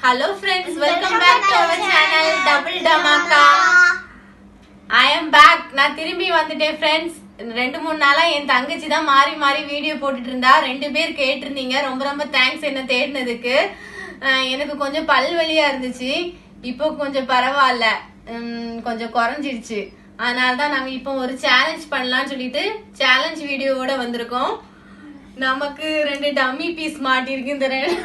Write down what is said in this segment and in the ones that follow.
Hello friends welcome back to our channel double டமாக்கா I am back நான் திரும்பி வந்துட்டேன் ஃப்ரெண்ட்ஸ் ரெண்டு மூணு நாளா என் தங்கச்சி தான் மாறி மாறி வீடியோ போட்டுட்டு இருந்தா ரெண்டு பேர் கேட்டிருந்தீங்க ரொம்ப ரொம்ப தேங்க்ஸ் என்ன தேடினதுக்கு அஹ் எனக்கு கொஞ்சம் பல்வலியா இருந்துச்சு இப்போ கொஞ்சம் பரவாயில்ல உம், கொஞ்சம் குறைஞ்சிடுச்சு அதனால தான் நாங்க இப்போ ஒரு சேலஞ்ச் பண்ணலாம்னு சொல்லிட்டு சேலஞ்ச் வீடியோவோட வந்திருக்கோம் நமக்கு ரெண்டு டம்மி பீஸ் மாட்டிருக்கு இந்த ரெண்டு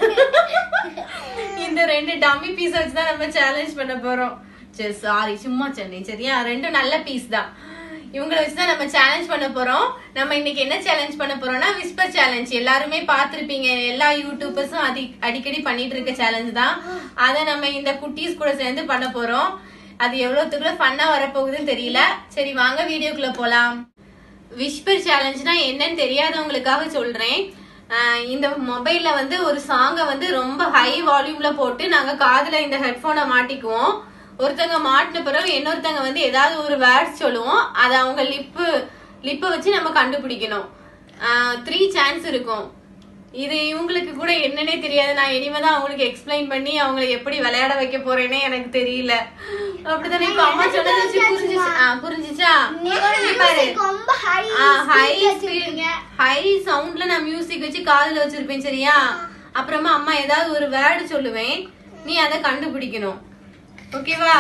இந்த ரெண்டு டம்மி பீஸ் வச்சு தான் நம்ம சேலஞ்ச் பண்ண போறோம் சரி சாரி சும்மா சென்னை சரியா ரெண்டும் நல்ல பீஸ் தான் இவங்கள வச்சு தான் நம்ம சேலஞ்ச் பண்ண போறோம் நம்ம இன்னைக்கு என்ன சேலஞ்ச் பண்ண போறோம்னா விஸ்பர் சேலஞ்ச் எல்லாருமே பார்த்திருப்பீங்க எல்லா யூடியூபர்ஸும் அதி அடிக்கடி பண்ணிட்டு இருக்க சேலஞ்ச் தான் அதை நம்ம இந்த குட்டீஸ் கூட சேர்ந்து பண்ண போறோம் அது எவ்வளவுத்துக்குள்ள ஃபன்னா வரப்போகுதுன்னு தெரியல சரி வாங்க வீடியோக்குள்ள போலாம் விஸ்பர் சேலஞ்ச்னா என்னன்னு தெரியாதவங்களுக்காக சொல்றேன் ஆஹ் இந்த மொபைல்ல வந்து ஒரு சாங்கை வந்து ரொம்ப ஹை வால்யூம்ல போட்டு நாங்க காதுல இந்த ஹெட்போனை மாட்டிக்குவோம் ஒருத்தங்க மாட்டின பிறகு இன்னொருத்தங்க வந்து ஏதாவது ஒரு வேர்ட்ஸ் சொல்லுவோம் அதை அவங்க லிப்பு லிப்பை வச்சு நம்ம கண்டுபிடிக்கணும் த்ரீ சான்ஸ் இருக்கும் இது இவங்களுக்கு கூட என்னன்னே தெரியாது நான் இனிமே தான் அவங்களுக்கு எக்ஸ்பிளைன் பண்ணி அவங்கள எப்படி விளையாட வைக்க போறேனே எனக்கு தெரியல அப்படிதானே இப்ப அம்மா சொன்னதை வச்சு புரிஞ்சுச்சு ஆ, புரிஞ்சுச்சா பாரு ரொம்ப ஹை ஹை ஹை சவுண்ட்ல நான் மியூசிக் வச்சு காதுல வச்சிருப்பேன் சரியா அப்புறமா அம்மா ஏதாவது ஒரு வேர்டு சொல்லுவேன் நீ அதை கண்டுபிடிக்கணும் ஓகேவா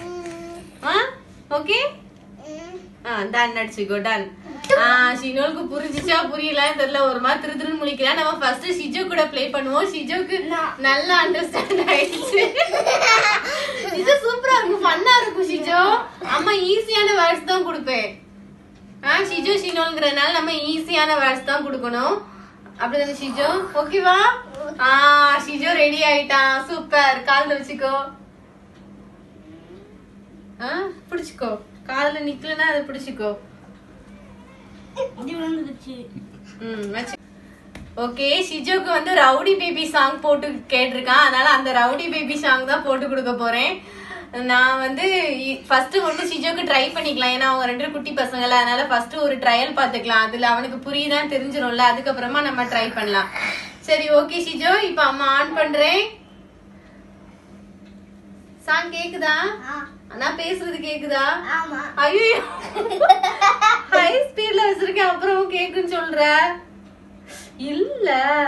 ஆ ஓகே ஆ டன் அடிச்சுக்கோ டன் ஆ ஷினோலுக்கு புரிஞ்சுச்சா புரியலன்னு தெரியல ஒரு மாதிரி திரு திருன்னு முழிக்கிறா நம்ம ஃபர்ஸ்ட் ஷிஜோ கூட ப்ளே பண்ணுவோம் ஷிஜோக்கு நல்லா அண்டர்ஸ்டாண்ட் ஆயிடுச்சு இது சூப்பரா இருக்கும் ஃபன்னா இருக்கும் ஷிஜோ அம்மா ஈஸியான வேர்ட்ஸ் தான் கொடுப்பேன் ஆ ஷிஜோ ஷினோல்ங்கிறதுனால நம்ம ஈஸியான வேர்ட்ஸ் தான் கொடுக்கணும் அப்படிதானே ஷிஜோ ஓகேவா ஆ ஷிஜோ ரெடி ஆயிட்டான் சூப்பர் காதுல வச்சுக்கோ ஆ பிடிச்சுக்கோ காதுல நிக்கலன்னா அதை பிடிச்சுக்கோ இது விழுந்துருச்சு ம் வச்சு ஓகே ஷிஜோக்கு வந்து ரவுடி பேபி சாங் போட்டு கேட்டிருக்கான் அதனால அந்த ரவுடி பேபி சாங் தான் போட்டு கொடுக்க போறேன் நான் வந்து ஃபர்ஸ்ட் வந்து ஷிஜோக்கு ட்ரை பண்ணிக்கலாம் ஏன்னா அவங்க ரெண்டு பேரும் குட்டி பசங்கள அதனால ஃபர்ஸ்ட் ஒரு ட்ரையல் பாத்துக்கலாம் அதுல அவனுக்கு புரியுதான் தெரிஞ்சிரும்ல அதுக்கப்புறமா நம்ம ட்ரை பண்ணலாம் சரி ஓகே ஷிஜோ இப்ப அம்மா ஆன் பண்றேன் சாங் கேக்குதா ஆ, நான் பேசுறது கேக்குதா ஆமா ஐயோ ஹை ஸ்பீட்ல வச்சிருக்கேன் அப்புறம் கேக்குன்னு சொல்ற இல்ல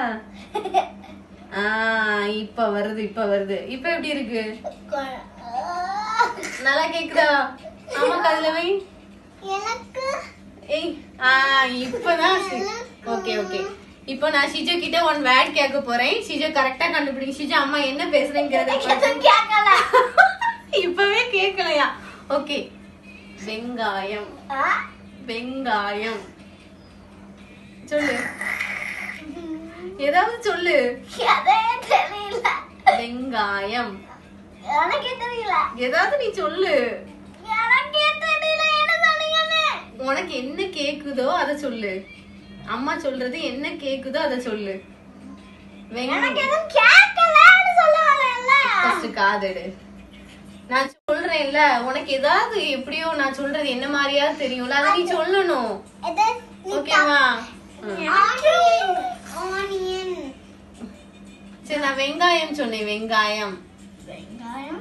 ஆ இப்ப வருது இப்ப வருது இப்ப எப்படி இருக்கு கொ- நல்லா கேக்குதா ஆமா காதுல வை எனக்கு ஏய் ஆ இப்பதான் ஓகே ஓகே இப்போ நான் ஷிஜோ கிட்ட ஒன் வேர்ட் கேட்க போறேன் ஷிஜோ கரெக்டா கண்டுபிடிங்க ஷிஜோ அம்மா என்ன பேசுறேங்கிறத எதுவும் கேட்கல இப்பவே கேட்கலையா ஓகே வெங்காயம் ஆ, வெங்காயம் சொல்லு ஏதாவது சொல்லு அதே தெரியல வெங்காயம் எனக்கே தெரியல ஏதாவது நீ சொல்லு எனக்கே தெரியல என்ன சொன்னீங்கன்னு உனக்கு என்ன கேக்குதோ அத சொல்லு அம்மா சொல்றது என்ன கேக்குதோ அத சொல்லு எனக்கு எதுவும் கேட்கலன்னு சொல்ல வரல ஃபர்ஸ்ட் காதெடு நான் சொல்றேன்ல உனக்கு ஏதாவது எப்படியோ நான் சொல்றது என்ன மாதிரியாவது தெரியும்ல அதை நீ சொல்லணும் இது ஓகேவா ஆனியன் ஆனியன் சரி நான் வெங்காயம் சொன்னேன் வெங்காயம் வெங்காயம்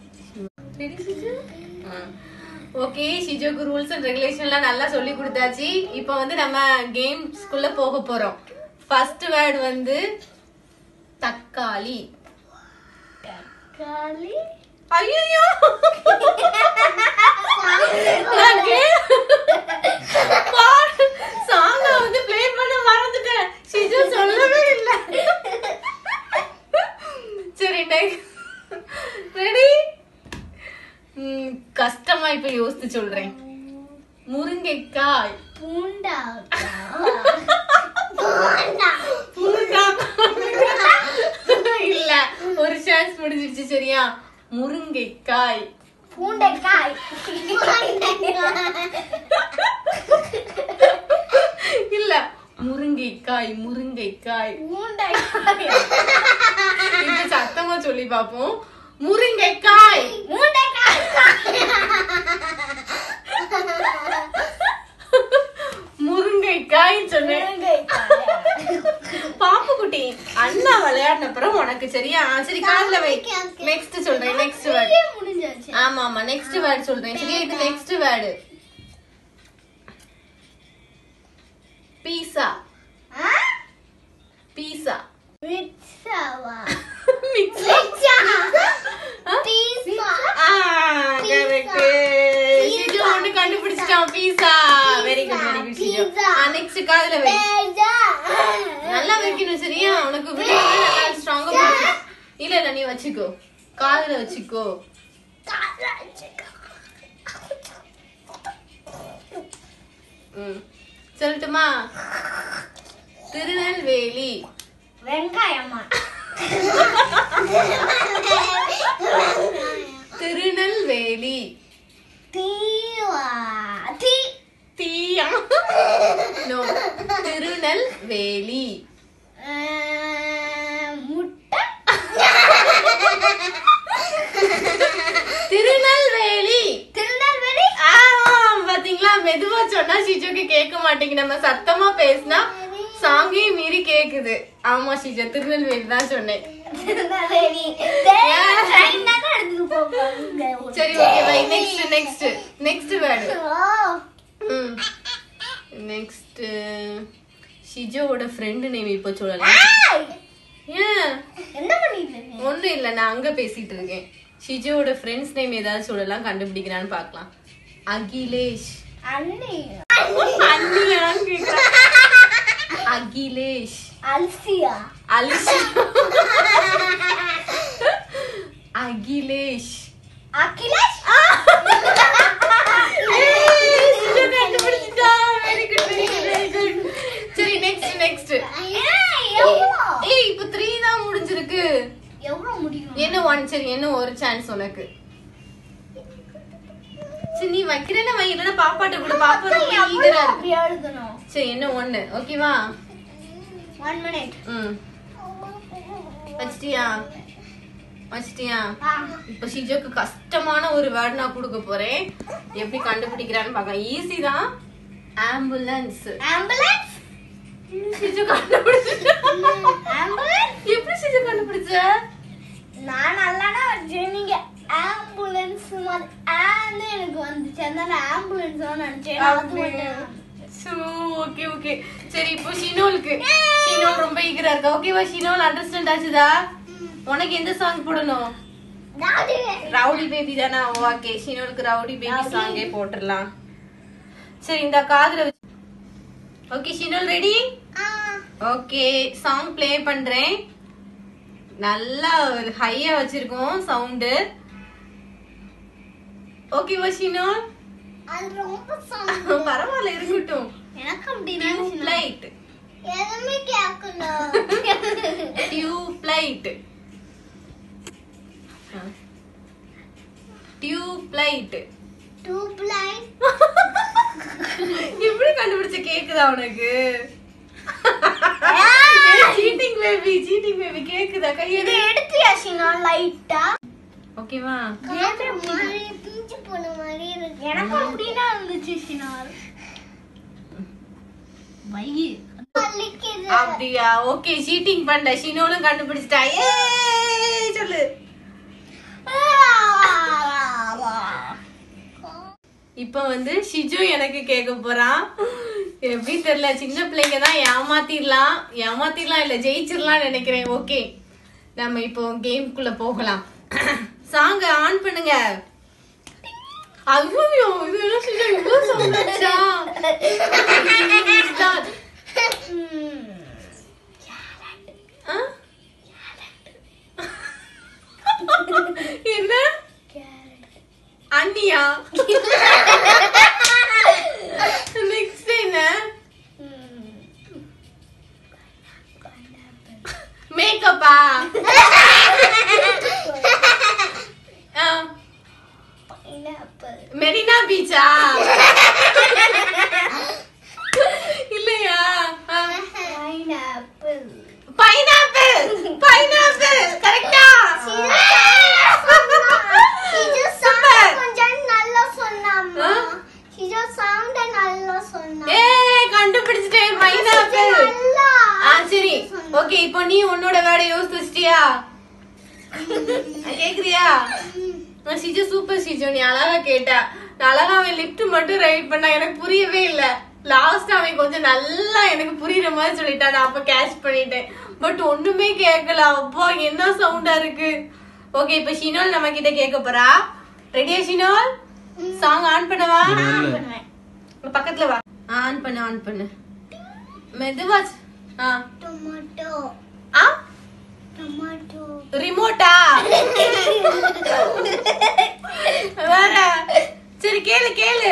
ஓகே ஷிஜோக்கு ரூல்ஸ் அண்ட் ரெகுலேஷன்லாம் நல்லா சொல்லி கொடுத்தாச்சு இப்போ வந்து நம்ம கேம்ஸ்குள்ள போக போறோம் ஃபர்ஸ்ட் வேர்ட் வந்து தக்காளி தக்காளி ஐயோ நான் சாங்க வந்து ப்ளே பண்ண மறந்துட்டேன் ஷிஜோ சொல்லவே இல்ல சரி ரெடி கஷ்டமா இப்ப யோசித்து சொல்றேன் முருங்கைக்காய் பூண்டா பூண்டா இல்ல ஒரு சான்ஸ் முடிஞ்சிருச்சு சரியா முருங்கைக்காய் பூண்டைக்காய் இல்ல முருங்கைக்காய் முருங்கைக்காய் பூண்டைக்காய் இப்ப சத்தமா சொல்லி பாப்போம் முருங்கைக்காய் பூண்டைக்காய் முருங்கைக்காய் சொன்னேன் முருங்கைக்காய் பாப்பு குட்டி அண்ணா விளையாட விளையாடின அப்புறம் உனக்கு சரியா ஆ, சரி காதுல வை Okay, okay. நெக்ஸ்ட் சொல்றேன் நெக்ஸ்ட் வேர்டு இதுலயே முடிஞ்சாச்சு ஆமா ஆமா நெக்ஸ்ட் வேர்டு சொல்றேன் சரியா இது நெக்ஸ்ட் வேர்டு பீஸா ஆ? பீஸா பிட்சாவா mix pizza pizza correct Siju ஒண்ணு கண்டுபிடிச்சிட்டான் pizza very good very good Siju Pizza. Next காதுல வை பேஜா நல்லா வைக்கணும் சரியா உனக்கு விட நல்லா ஸ்ட்ராங்கா இல்ல இல்ல நீ வச்சுக்கோ காதுல வச்சுக்கோ ம் சொல்லட்டுமா திருநெல்வேலி வெங்காயமா திருநெல்வேலி தீவா தீ தீயா நோ திருநெல்வேலி அஹ், முட்டை திருநெல்வேலி திருநெல்வேலி ஆ, பாத்தீங்களா மெதுவா சொன்னா ஷிஜுக்கு கேட்க மாட்டேங்குது நம்ம சத்தமா பேசினா சாங்கே மீறி கேக்குது ஆமா ஷிஜா திருநெல்வேலி தான் சொன்னேன் திருநெல்வேலி ட்ரெயின் தானே எடுத்துட்டு போவாங்க சரி okay bye next next next word ஓ நெக்ஸ்ட் ஷிஜோவோட ஃப்ரெண்டு நேம் இப்போ சொல்லலாம் ஏய், ஏன் என்ன பண்ணிட்டு இருக்கீங்க ஒண்ணும் இல்ல நான் அங்க பேசிட்டு இருக்கேன் ஷிஜோவோட ஃப்ரெண்ட்ஸ் நேம் ஏதாவது சொல்லலாம் கண்டுபிடிக்கிறான்னு பார்க்கலாம் அகிலேஷ் அண்ணி அண்ணியான்னு கேக்குறா. அகிலேஷ் அல்சியா அலிஷா அகிலேஷ் அகிலேஷ் ஏய், ஷிஜோ கண்டுபிடிச்சிட்டா. Very good, very good, very good. சரி நெக்ஸ்ட் நெக்ஸ்ட் ஏய், எவ்வளோ ஏய் இப்போ த்ரீ தான் முடிஞ்சிருக்கு எவ்வளோ முடியும் என்ன ஒன் சரி என்ன ஒரு சான்ஸ் உனக்கு சரி நீ வைக்கிறேன்னா வை இல்லைன்னா பாப்பாட்ட கூட பாப்பா ரொம்ப ஈகரா இருக்கு அப்படி எழுதணும் சரி என்ன ஒண்ணு ஓகேவா ஒன் மினிட் ம் வச்சிட்டியா வச்சிட்டியா இப்ப ஷிஜோக்கு கஷ்டமான ஒரு வேர்ட் நான் கொடுக்க போறேன் எப்படி கண்டுபிடிக்கிறான்னு பார்க்கலாம் ஈஸி தான் ஆம்புலன்ஸ் ஆம்புலன்ஸ் ஷிஜு கண்டுபிடிச்ச ஆம்புலன்ஸ் எப்படி ஷிஜு கண்டுபிடிச்ச நான் நல்லானா வச்சேன் நீங்க ஆம்புலன்ஸ் மாதிரி ஆன்னு எனக்கு வந்துச்சு அதனால ஆம்புலன்ஸ் நினைச்சேன் அது மட்டும் ஓகே ஓகே சரி இப்போ ஷினோலுக்கு ஷினோல் ரொம்ப ஈகரா இருக்கா ஓகேவா ஷினோல் அண்டர்ஸ்டாண்ட் ஆச்சுதா உனக்கு எந்த சாங் போடணும் ரவுடி பேபி தானா ஓகே ஷினோலுக்கு ரவுடி பேபி Rowdy. சாங்கே போட்டுடலாம் சரி இந்த காதுல வச்சு okay Shinol ready okay song play பண்றேன் நல்லா ஹையா வச்சிருக்கோம் சவுண்டு ஓகேவா ஷினோல் அது ரொம்ப sound. பரவாயில்ல இருக்கட்டும் எனக்கு அப்படிதான் லைட் எதுவுமே கேட்கணும் tube light tube light tube light எப்படி கண்டுபிடிச்ச கேக்குதா உனக்கு சீட்டிங் பேபி சீட்டிங் பேபி கேக்குதா இது கையெடு எடுத்தியா சினா லைட்டா ஓகேவா மாதிரி பிஞ்சு போன மாதிரி இருக்கு எனக்கு அப்படிதான் இருந்துச்சு சினார் வையி வலிக்குது அப்படியா ஓகே சீட்டிங் பண்ண ஷினோலும் கண்டுபிடிச்சிட்டா ஏய் சொல்லு இப்ப வந்து ஷிஜு எனக்கு கேட்க போறான் எப்படி தெரியல சின்ன பிள்ளைங்க தான் ஏமாத்திடலாம் ஏமாத்திடலாம் இல்ல ஜெயிச்சிடலாம் நினைக்கிறேன் ஓகே நம்ம இப்போ கேம்குள்ள போகலாம் சாங்க ஆன் பண்ணுங்க ஐயோ இது என்ன ஷிஜு இவ்வளவு சவுண்ட் ஆச்சா Start. ஆ? என்ன அண்ணியா நெக்ஸ்ட் என்ன மேக்கப்பா மெரினா பீச்சா இல்லையா பைனாப்பிள் பைனாப்பிள் கரெக்டா ஆ? ஏய் கண்டுபிடிச்சிட்டேன் பைனாப்பிள் ஆ சரி ஓகே ஓகே இப்போ நீ உன்னோட வேட யோசிச்சு வச்சிட்டியா கேக்குறியா நான் சிஜு சூப்பர் சிஜு நீ அழகா கேட்டா நான் அழகா அவன் லிஃப்ட் மட்டும் ரைட் பண்ணா எனக்கு புரியவே இல்ல லாஸ்ட் அவன் கொஞ்சம் நல்லா எனக்கு புரியுற மாதிரி சொல்லிட்டான் நான் அப்ப கேட்ச் பண்ணிட்டேன் பட் ஒண்ணுமே கேட்கல அப்பா என்ன சவுண்டா இருக்கு ஓகே இப்ப ஷினோல் நம்ம கிட்ட கேட்க போறா ரெடியா ஷினோல் சாங் ஆன் பண்ணவா இல்ல. பண்ணுவேன் இங்க பக்கத்துல வா ஆன் பண்ணு ஆன் பண்ணு மெதுவா ஆ டொமேட்டோ ஆ டொமேட்டோ ரிமோட்டா வேற சரி கேளு கேளு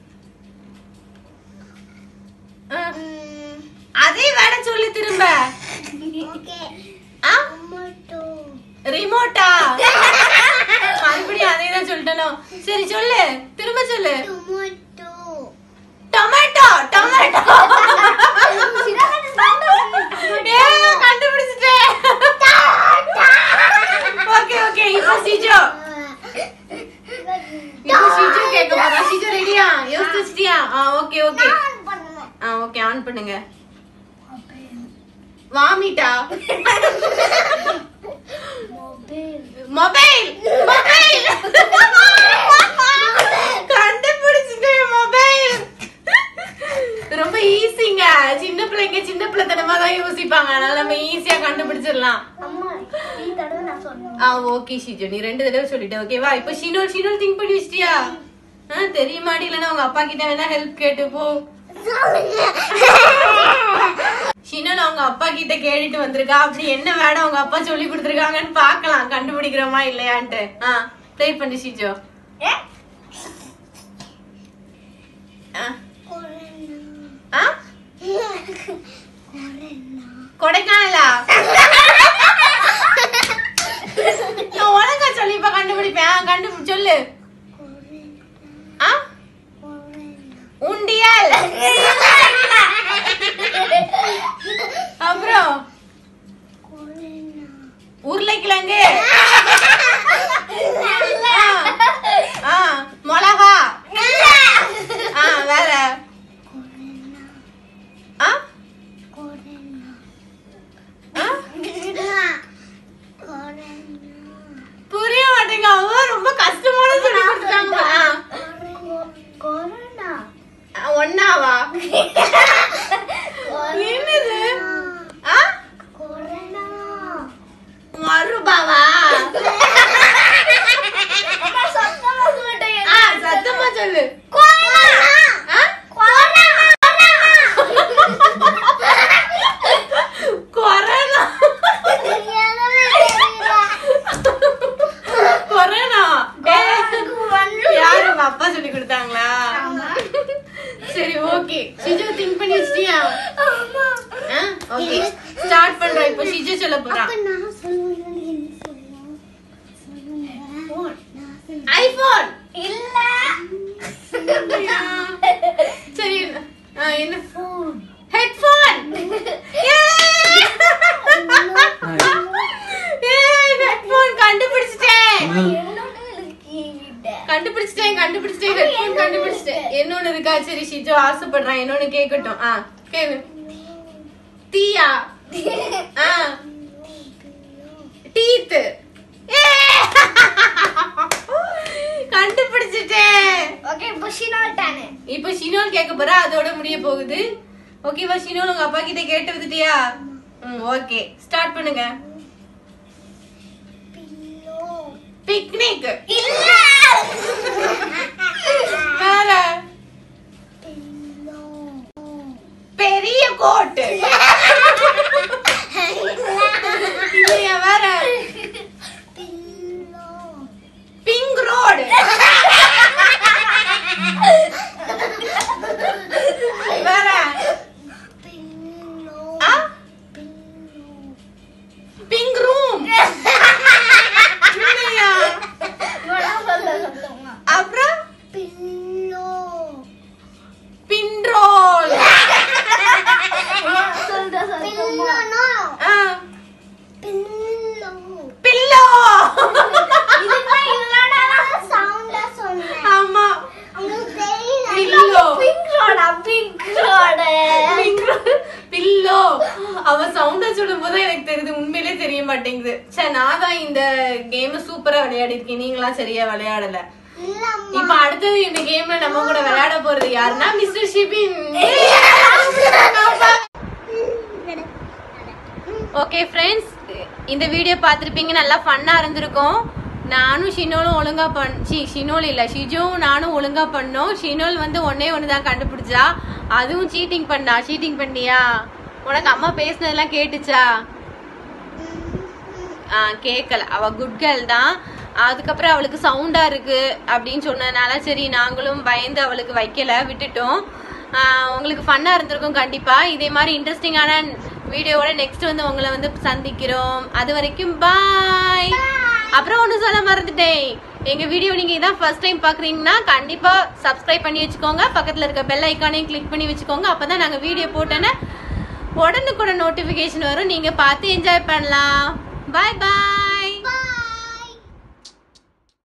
ஆ, அதே வேட சொல்லு திரும்ப ஓகே ஆ டொமேட்டோ ரிமோட்டா மறுபடியும் அதே தான் சொல்லிட்டனோ சரி சொல்லு திரும்ப சொல்லு டொமேட்டோ டொமேட்டோ டொமேட்டோ ஏ கண்டுபிடிச்சிட்டேன் ஓகே ஓகே இப்போ சிஜோ இப்போ சிஜு கேட்க போறா சிஜு ரெடியா யோசிச்சு வச்சிட்டியா ஆ ஓகே ஓகே பண்ணுவேன் ஆ ஓகே ஆன் பண்ணுங்க வாமிட்டா மொபைல் மொபைல் மொபைல் கண்டுபிடிச்சிட்டேன் மொபைல் ரொம்ப ஈஸிங்க சின்ன பிள்ளைங்க சின்ன பிள்ளைத்தனமா தான் யோசிப்பாங்க அதனால நம்ம ஈஸியா கண்டுபிடிச்சிடலாம் அம்மா நீ தடவை நான் சொன்னேன் ஆ ஓகே ஷிஜு நீ ரெண்டு தடவை சொல்லிட்ட ஓகேவா இப்போ ஷினோல் ஷினோல் திங்க் பண்ணி வச்சிட்டியா ஆ தெரியுமாடி இல்லைன்னா உங்க அப்பா கிட்ட வேணா ஹெல்ப் கேட்டு போ ஷினோல் அவங்க அப்பா கிட்ட கேட்டுட்டு வந்திருக்கா அப்படி என்ன வேடம் அவங்க அப்பா சொல்லி கொடுத்துருக்காங்கன்னு பார்க்கலாம் கண்டுபிடிக்கிறோமா இல்லையான்ட்டு ஆ ப்ளே பண்ணி ஷிஜோ ஆ ஆ கொடைக்கானலா நான் ஒழுங்கா சொல்லி இப்ப கண்டுபிடிப்பேன் ஆ, கண்டு சொல்லு ஆ உண்டியல் அப்புறம் உருளைக்கிழங்கு ஆ, ஆ மிளகா ஆ வேற ஆ ஆ புரிய மாட்டேங்க அவங்க ரொம்ப கஷ்டமான சொல்லி கொடுத்தாங்க ஆ. கொரோனா ஆ, ஒண்ணாவா என்னது ஆ கொரோனா மறுபாவா சத்தமா சொல்லிட்டேன் ஆ சத்தமா சொல்லு கொரோனா ஆ? கொரோனா கொரோனா ஏய், யாரு உங்க அப்பா சொல்லி கொடுத்தாங்களா சரி ஓகே சிஜு திங்க் பண்ணி வச்சிட்டியா ஓகே ஸ்டார்ட் பண்றோம் இப்போ சிஜு சொல்ல போறான் ஐபோன் சரி ஆ, என்ன ஹெட்போன் ஹெட்போன் கண்டுபிடிச்சிட்டேன் கண்டுபிடிச்சிட்டேன் கண்டுபிடிச்சிட்டேன் ஹெட்போன் கண்டுபிடிச்சிட்டேன் என்னொன்னு இருக்கா சரி ஷிஜோ ஆசைப்படுறான் என்னொன்னு கேட்கட்டும் ஆ கேளு தீயா ஆ டீத் கண்டுபிடிச்சிட்டேன் ஓகே புஷினால் தானே இப்போ ஷினோல் கேட்க போறா அதோட முடிய போகுது ஓகேவா ஷினோல் உங்க அப்பா கிட்ட கேட்டு வந்துட்டியா ம் ஓகே ஸ்டார்ட் பண்ணுங்க பில்லோ பிக்னிக் இல்ல வேற பில்லோ பெரிய கோட் இல்லையா வேற பில்லோ பிங்க் ரோடு வேற பில்லோ ஆ பில்லோ பிங்க் ரூம் இல்லையா அப்புறம் பில்லோ பின்ரோல் அவ சவுண்ட சொல்லும் போது எனக்கு தெரியுது உண்மையிலே தெரிய மாட்டேங்குது சே நான் தான் இந்த கேம் சூப்பரா விளையாடி இருக்கேன் நீங்களாம் சரியா விளையாடல இல்லம்மா இப்ப அடுத்தது இந்த கேம்ல நம்ம கூட விளையாட போறது யாருன்னா மிஸ்டர் ஷிபின் ஓகே ஃப்ரெண்ட்ஸ் இந்த வீடியோ பார்த்துருப்பீங்க நல்லா ஃபன்னா இருந்திருக்கும் நானும் ஷினோலும் ஒழுங்கா பண் சி ஷினோல் இல்ல ஷிஜுவும் நானும் ஒழுங்கா பண்ணோம் ஷினோல் வந்து ஒன்னே ஒன்று தான் கண்டுபிடிச்சா அதுவும் சீட்டிங் பண்ணா சீட்டிங் பண்ணியா உனக்கு அம்மா பேசுனதெல்லாம் கேட்டுச்சா ஆ கேட்கல அவ குட் கேர்ள் தான் அதுக்கப்புறம் அவளுக்கு சவுண்டா இருக்கு அப்படின்னு சொன்னதுனால சரி நாங்களும் பயந்து அவளுக்கு வைக்கல விட்டுட்டோம் ஆ, உங்களுக்கு ஃபன்னா இருந்திருக்கும் கண்டிப்பா இதே மாதிரி இன்ட்ரெஸ்டிங்கான வீடியோவோட நெக்ஸ்ட் வந்து உங்களை வந்து சந்திக்கிறோம் அது வரைக்கும் பாய் அப்புறம் ஒண்ணு சொல்ல மறந்துட்டேன் எங்க வீடியோ நீங்க இதான் ஃபர்ஸ்ட் டைம் பாக்குறீங்கன்னா கண்டிப்பா சப்ஸ்கிரைப் பண்ணி வச்சுக்கோங்க பக்கத்துல இருக்க பெல் ஐக்கானையும் கிளிக் பண்ணி வச்சுக்கோங்க அப்பதான் நாங்க வீடியோ போட்டோன்னே உடனுக்குடன் நோட்டிபிகேஷன் வரும் நீங்க பார்த்து என்ஜாய் பண்ணலாம் பாய் பாய்